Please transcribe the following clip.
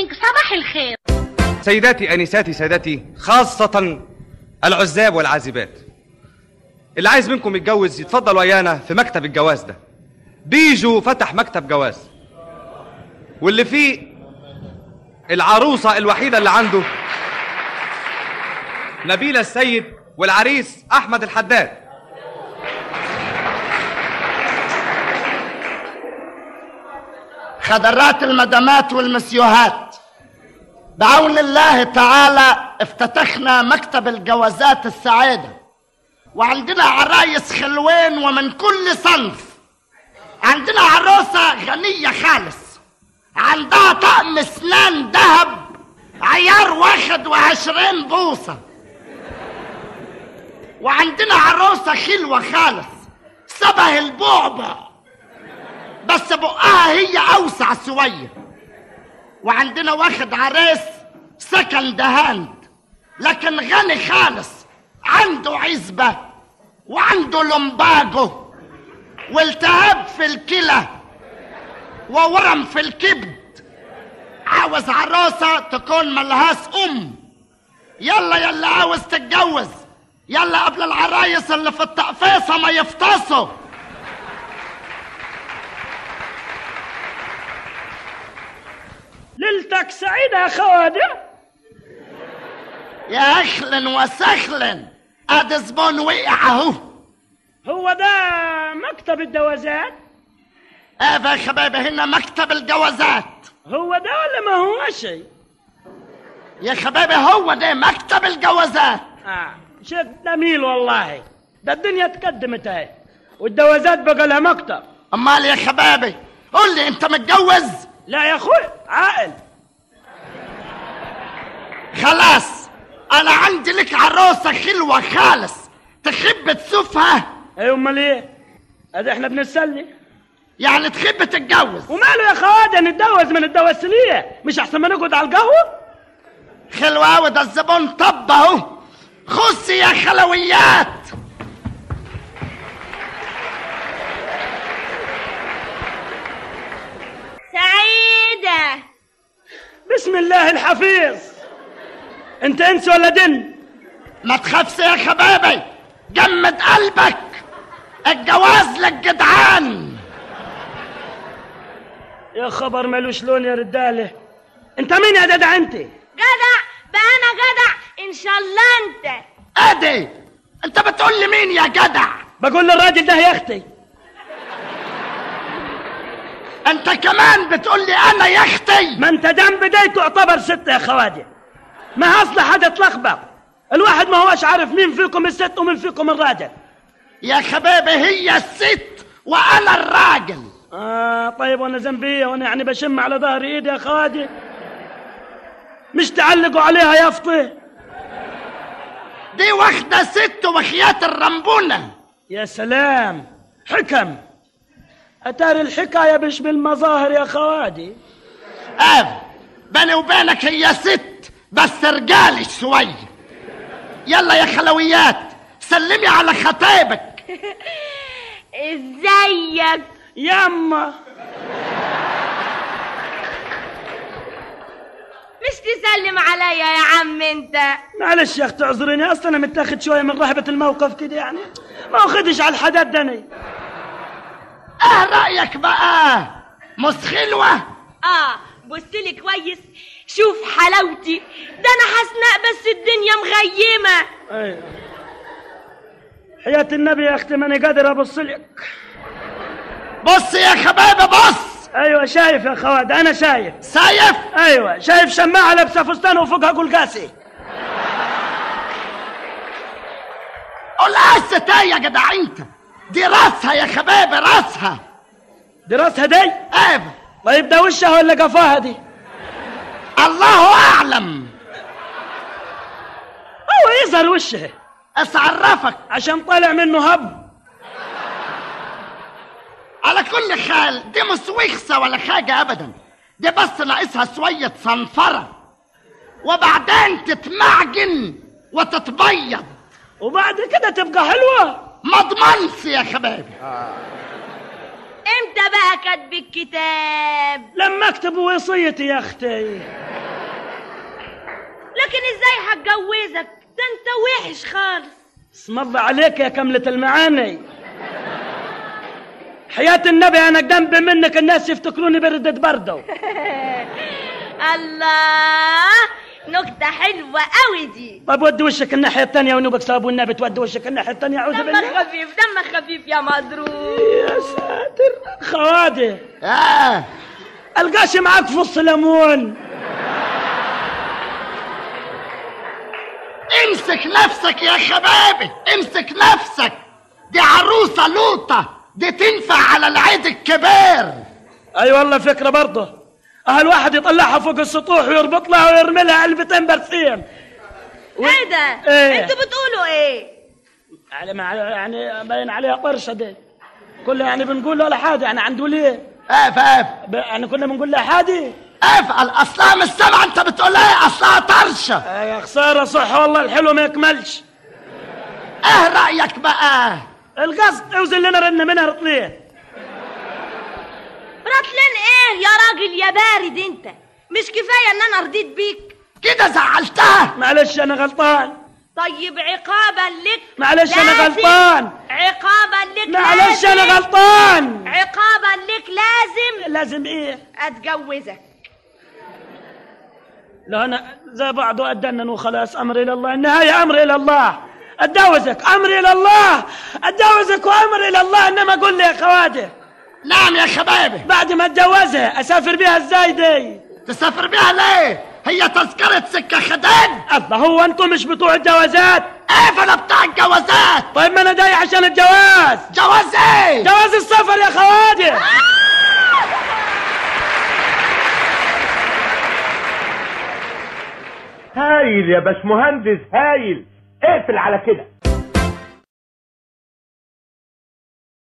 مورنينج صباح الخير سيداتي انساتي سادتي خاصة العزاب والعازبات اللي عايز منكم يتجوز يتفضل ويانا في مكتب الجواز ده بيجو فتح مكتب جواز واللي فيه العروسة الوحيدة اللي عنده نبيلة السيد والعريس أحمد الحداد خضرات المدامات والمسيوهات بعون الله تعالى افتتحنا مكتب الجوازات السعادة وعندنا عرايس خلوين ومن كل صنف عندنا عروسة غنية خالص عندها طقم اسنان ذهب عيار واحد وعشرين بوصة وعندنا عروسة خلوة خالص شبه البعبع بس بقها هي اوسع شويه وعندنا واخد عريس سكند هاند لكن غني خالص عنده عزبه وعنده لمباجو والتهاب في الكلى وورم في الكبد عاوز عروسه تكون ملهاش ام يلا يلا عاوز تتجوز يلا قبل العرايس اللي في التقفيصه ما يفطسوا ليلتك سعيدة يا خوادم يا اهلا وسهلا ادي زبون وقع اهو هو ده مكتب الجوازات ايه يا حبايبي هنا مكتب الجوازات هو ده ولا ما هو شيء يا حبايبي هو ده مكتب الجوازات آه شيء جميل والله ده الدنيا اتقدمت اهي والجوازات بقى لها مكتب امال يا حبايبي قول لي انت متجوز لا يا اخوي عاقل خلاص انا عندي لك عروسه خلوه خالص تحب تشوفها ايه امال ايه ادي احنا بنتسلي يعني تحب تتجوز وماله يا خوادم نتجوز من الدواسلية مش احسن ما نقعد على القهوة حلوة أوي ده الزبون طب اهو خصي يا خلويات سعيدة بسم الله الحفيظ انت انس ولا دن ما تخافش يا حبايبي جمد قلبك الجواز للجدعان يا خبر مالوش لون يا رجاله انت مين يا جدع انت جدع بقى انا جدع ان شاء الله انت ادي انت بتقول لي مين يا جدع بقول للراجل ده يا اختي انت كمان بتقول لي انا يا اختي ما انت دم بداية تعتبر ستة يا خوادم ما اصل حاجة تلخبط الواحد ما هوش عارف مين فيكم الست ومين فيكم الراجل يا حبايبي هي الست وانا الراجل آه طيب وانا ذنبي وانا يعني بشم على ظهر ايدي يا خوادم مش تعلقوا عليها يا فطي دي واحدة ست وخيات الرمبونة يا سلام حكم اتاري الحكاية مش بالمظاهر يا خوادي اه بيني وبينك هي ست بس رجالي شوي يلا يا خلويات سلمي على خطيبك ازيك يما مش تسلم عليا يا عم انت معلش يا اخت اعذريني اصلا انا متاخد شويه من رهبه الموقف كده يعني ما اخدش على الحداد دني اه رأيك بقى مش خلوة اه بصلي كويس شوف حلاوتي ده انا حسناء بس الدنيا مغيمه ايوه حياة النبي يا اختي ماني قادر ابص لك بص يا خبايبي بص ايوه شايف يا خواد انا شايف شايف ايوه شايف شماعه لابسه فستان وفوقها قلقاسي قلقاسة يا جدع انت دي راسها يا خبايبي راسها دراسها دي ايه طيب ده وشها ولا قفاها دي الله اعلم هو يظهر وشها اتعرفك عشان طالع منه هب على كل حال دي مش وخسة ولا حاجة ابدا دي بس ناقصها شوية صنفرة وبعدين تتمعجن وتتبيض وبعد كده تبقى حلوه ما اضمنش يا حبايبي امتى بقى كاتب الكتاب لما اكتب وصيتي يا اختي لكن ازاي هتجوزك ده انت وحش خالص اسم الله عليك يا كملة المعاني حياة النبي أنا جنب منك الناس يفتكروني بردة برده الله نكتة حلوة قوي دي طب ودي وشك الناحية الثانية ونوبك صاب والنبي تودي وشك الناحية الثانية أعوذ بالله دمك خفيف دمك خفيف يا مضروب يا ساتر خوادي اه القاش معاك فص ليمون امسك نفسك يا خبابي امسك نفسك دي عروسة لوطة دي تنفع على العيد الكبير اي والله فكرة برضه اه الواحد يطلعها فوق السطوح ويربط لها ويرمي لها علبتين برسيم ايه ده إيه؟ انتوا بتقولوا ايه يعني مع يعني باين عليها طرشة دي كلها يعني بنقول له ولا حاجة يعني عنده ليه اقف اقف ب- يعني كنا بنقول لها حادي افعل اصلها مش سامعة انت بتقول ايه اصلها طرشة آه يا خسارة صح والله الحلو ما يكملش ايه رأيك بقى القصد اوزن لنا رن منها رطلين رطلين ايه يا راجل يا بارد انت مش كفاية ان انا رضيت بيك كده زعلتها معلش انا غلطان طيب عقابا لك معلش أنا لازم- غلطان. عقابا لك معلش لازم- انا غلطان عقابا لك لازم لازم ايه اتجوزك لا انا زي بعض وأدنن وخلاص امر الى الله النهايه امر الى الله اتجوزك امر الى الله اتجوزك وامر الى الله انما قول لي يا خواتي نعم يا خبابي بعد ما اتجوزها اسافر بيها ازاي دي تسافر بيها ليه هي تذكرة سكة خداد الله هو انتم مش بتوع الجوازات ايه انا بتاع الجوازات طيب ما انا جاي عشان الجواز جواز ايه جواز السفر يا خواتي هايل يا باشمهندس هايل اقفل على كده